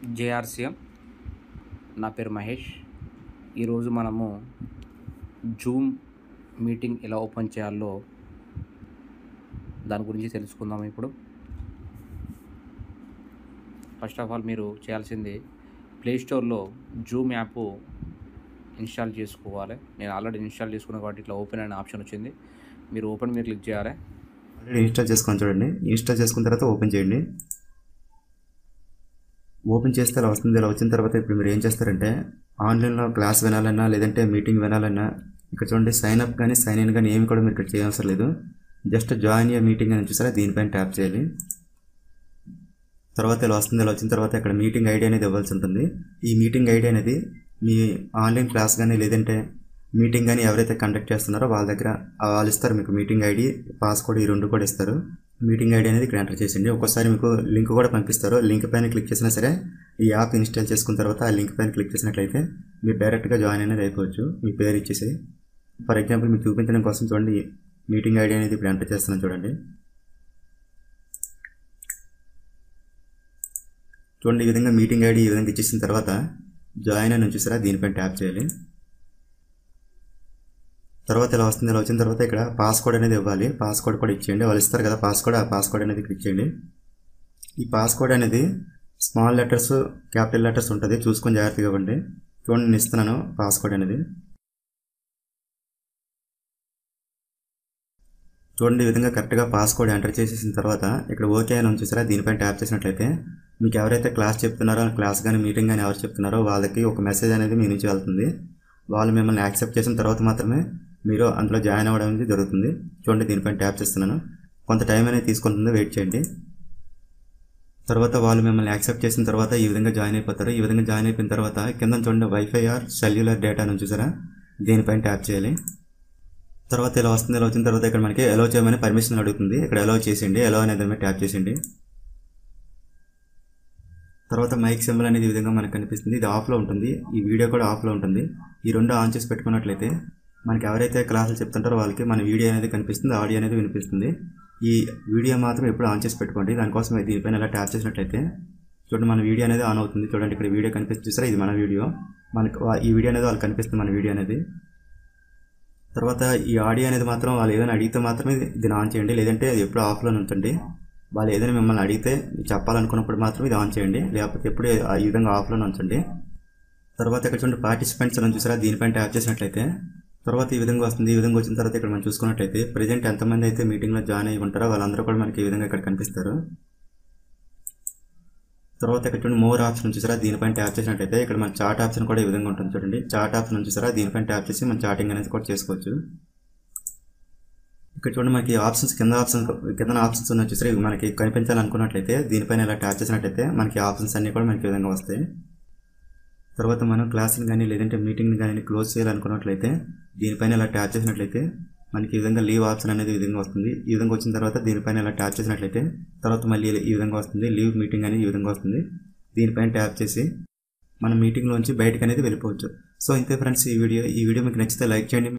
JRCM నా పేరు మహేష్ ఈరోజు మనము జూమ్ మీటింగ్ ఎలా ఓపెన్ చేయాలో దాని గురించి తెలుసుకుందాం ఇప్పుడు ఫస్ట్ ఆఫ్ ఆల్ మీరు చేయాల్సింది ప్లే స్టోర్లో జూమ్ యాప్ ఇన్స్టాల్ చేసుకోవాలి నేను ఆల్రెడీ ఇన్స్టాల్ చేసుకున్న కాబట్టి ఇట్లా ఓపెన్ అనే ఆప్షన్ వచ్చింది మీరు ఓపెన్ మీద క్లిక్ చేయాలి ఆల్రెడీ ఇన్స్టాల్ చేసుకొని చూడండి ఇన్స్టాల్ చేసుకున్న తర్వాత ఓపెన్ చేయండి ఓపెన్ చేస్తే అలా వస్తుంది ఇలా వచ్చిన తర్వాత ఇప్పుడు మీరు ఏం చేస్తారంటే ఆన్లైన్లో క్లాస్ వినాలన్నా లేదంటే మీటింగ్ వినాలన్నా ఇక్కడ చూడండి సైన్ అప్ కానీ సైన్ ఇన్ కానీ ఏమి కూడా మీరు ఇక్కడ చేయవసరం లేదు జస్ట్ జాయిన్ ఏ మీటింగ్ అని చూసారా దీనిపైన ట్యాప్ చేయాలి తర్వాత ఇలా వస్తుంది ఇలా వచ్చిన తర్వాత ఇక్కడ మీటింగ్ ఐడి అనేది ఇవ్వాల్సి ఉంటుంది ఈ మీటింగ్ ఐడి అనేది మీ ఆన్లైన్ క్లాస్ కానీ లేదంటే మీటింగ్ కానీ ఎవరైతే కండక్ట్ చేస్తున్నారో వాళ్ళ దగ్గర వాళ్ళు ఇస్తారు మీకు మీటింగ్ ఐడి పాస్వర్డ్ ఈ రెండు కూడా ఇస్తారు మీటింగ్ ఐడి అనేది ఇక్కడ ఎంటర్ చేసిండి ఒక్కోసారి మీకు లింక్ కూడా పంపిస్తారు లింక్ పైన క్లిక్ చేసినా సరే ఈ యాప్ ఇన్స్టాల్ చేసుకున్న తర్వాత ఆ లింక్ పైన క్లిక్ చేసినట్లయితే మీరు డైరెక్ట్గా జాయిన్ అనేది అయిపోవచ్చు మీ పేరు ఇచ్చేసి ఫర్ ఎగ్జాంపుల్ మీకు చూపించడం కోసం చూడండి మీటింగ్ ఐడి అనేది ఇప్పుడు ఎంటర్ చేస్తున్నాను చూడండి చూడండి ఈ విధంగా మీటింగ్ ఐడి ఈ విధంగా ఇచ్చేసిన తర్వాత జాయిన్ అని చూసారా దీనిపైన ట్యాప్ చేయాలి తర్వాత ఇలా వస్తుంది ఇలా వచ్చిన తర్వాత ఇక్కడ పాస్వర్డ్ అనేది ఇవ్వాలి పాస్వర్డ్ కూడా ఇచ్చేయండి వాళ్ళు ఇస్తారు కదా పాస్వర్డ్ ఆ పాస్వర్డ్ అనేది క్లిక్ చేయండి ఈ పాస్వర్డ్ అనేది స్మాల్ లెటర్స్ క్యాపిటల్ లెటర్స్ ఉంటుంది చూసుకొని జాగ్రత్తగా ఇవ్వండి చూడండి నేను ఇస్తున్నాను పాస్వర్డ్ అనేది చూడండి ఈ విధంగా కరెక్ట్గా పాస్వర్డ్ ఎంటర్ చేసేసిన తర్వాత ఇక్కడ ఓకే అని చూసారా దీనిపైన ట్యాప్ చేసినట్లయితే మీకు ఎవరైతే క్లాస్ చెప్తున్నారో క్లాస్ కానీ మీటింగ్ కానీ ఎవరు చెప్తున్నారో వాళ్ళకి ఒక మెసేజ్ అనేది మీ నుంచి వెళ్తుంది వాళ్ళు మిమ్మల్ని యాక్సెప్ట్ చేసిన తర్వాత మాత్రమే మీరు అందులో జాయిన్ అవ్వడం అనేది జరుగుతుంది చూడండి దీనిపైన ట్యాప్ చేస్తున్నాను కొంత టైం అనేది తీసుకుంటుంది వెయిట్ చేయండి తర్వాత వాళ్ళు మిమ్మల్ని యాక్సెప్ట్ చేసిన తర్వాత ఈ విధంగా జాయిన్ అయిపోతారు ఈ విధంగా జాయిన్ అయిపోయిన తర్వాత కింద చూడండి వైఫై ఆర్ సెల్యులర్ డేటా నుంచి చూసారా దీనిపైన ట్యాప్ చేయాలి తర్వాత ఇలా వస్తుంది ఇలా వచ్చిన తర్వాత ఇక్కడ మనకి ఎలో చేయమని పర్మిషన్ అడుగుతుంది ఇక్కడ ఎలో చేసేయండి ఎలో అనేది మీద ట్యాప్ చేసేయండి తర్వాత మైక్ సింబల్ అనేది ఈ విధంగా మనకు కనిపిస్తుంది ఇది ఆఫ్లో ఉంటుంది ఈ వీడియో కూడా ఆఫ్లో ఉంటుంది ఈ రెండు ఆన్ చేసి పెట్టుకున్నట్లయితే మనకి ఎవరైతే క్లాసులు చెప్తుంటారో వాళ్ళకి మన వీడియో అనేది కనిపిస్తుంది ఆడియో అనేది వినిపిస్తుంది ఈ వీడియో మాత్రం ఎప్పుడు ఆన్ చేసి పెట్టుకోండి దానికోసం దీనిపైన ఇలా ట్యాప్ చేసినట్లయితే చూడండి మన వీడియో అనేది ఆన్ అవుతుంది చూడండి ఇక్కడ వీడియో కనిపిస్తుంది చూసారా ఇది మన వీడియో మనకి ఈ వీడియో అనేది వాళ్ళకి కనిపిస్తుంది మన వీడియో అనేది తర్వాత ఈ ఆడియో అనేది మాత్రం వాళ్ళు ఏదైనా అడిగితే మాత్రమే దీన్ని ఆన్ చేయండి లేదంటే అది ఎప్పుడు ఆఫ్లో ఉంచండి వాళ్ళు ఏదైనా మిమ్మల్ని అడిగితే చెప్పాలనుకున్నప్పుడు మాత్రం ఇది ఆన్ చేయండి లేకపోతే ఎప్పుడు ఈ విధంగా ఆఫ్లో ఉంచండి తర్వాత ఇక్కడ చూడండి పార్టిసిపెంట్స్ అని చూసారా దీనిపైన ట్యాప్ చేసినట్లయితే తర్వాత ఈ విధంగా వస్తుంది ఈ విధంగా వచ్చిన తర్వాత ఇక్కడ మనం చూసుకున్నట్లయితే ప్రజెంట్ ఎంతమంది అయితే మీటింగ్లో జాయిన్ అయ్యి ఉంటారో వాళ్ళందరూ కూడా మనకి ఈ విధంగా ఇక్కడ కనిపిస్తారు తర్వాత ఇక్కడ చూడండి మోర్ ఆప్షన్ చూసారా దీనిపైన ట్యాప్ చేసినట్లయితే ఇక్కడ మన చార్ట్ ఆప్షన్ కూడా ఈ విధంగా ఉంటుంది చూడండి చార్ట్ ఆప్షన్ చూసారా దీనిపైన ట్యాప్ చేసి మన చాటింగ్ అనేది కూడా చేసుకోవచ్చు ఇక్కడ చూడండి మనకి ఆప్షన్స్ కింద ఆప్షన్ కింద ఆప్షన్స్ ఉన్నాయి చూసారా ఇవి మనకి కనిపించాలనుకున్నట్లయితే దీనిపైన ఇలా ట్యాప్ చేసినట్లయితే మనకి ఆప్షన్స్ అన్నీ కూడా మనకి ఈ విధంగా వస్తాయి తర్వాత మనం క్లాస్ని కానీ లేదంటే మీటింగ్ని కానీ క్లోజ్ చేయాలనుకున్నట్లయితే దీనిపైన ఇలా ట్యాప్ చేసినట్లయితే మనకి ఈ విధంగా లీవ్ ఆప్షన్ అనేది ఈ విధంగా వస్తుంది ఈ విధంగా వచ్చిన తర్వాత దీనిపైన ఇలా ట్యాప్ చేసినట్లయితే తర్వాత మళ్ళీ ఈ విధంగా వస్తుంది లీవ్ మీటింగ్ అనేది ఈ విధంగా వస్తుంది దీనిపైన ట్యాప్ చేసి మన మీటింగ్లోంచి బయటకు అనేది వెళ్ళిపోవచ్చు సో ఇంతే ఫ్రెండ్స్ ఈ వీడియో ఈ వీడియో మీకు నచ్చితే లైక్ చేయండి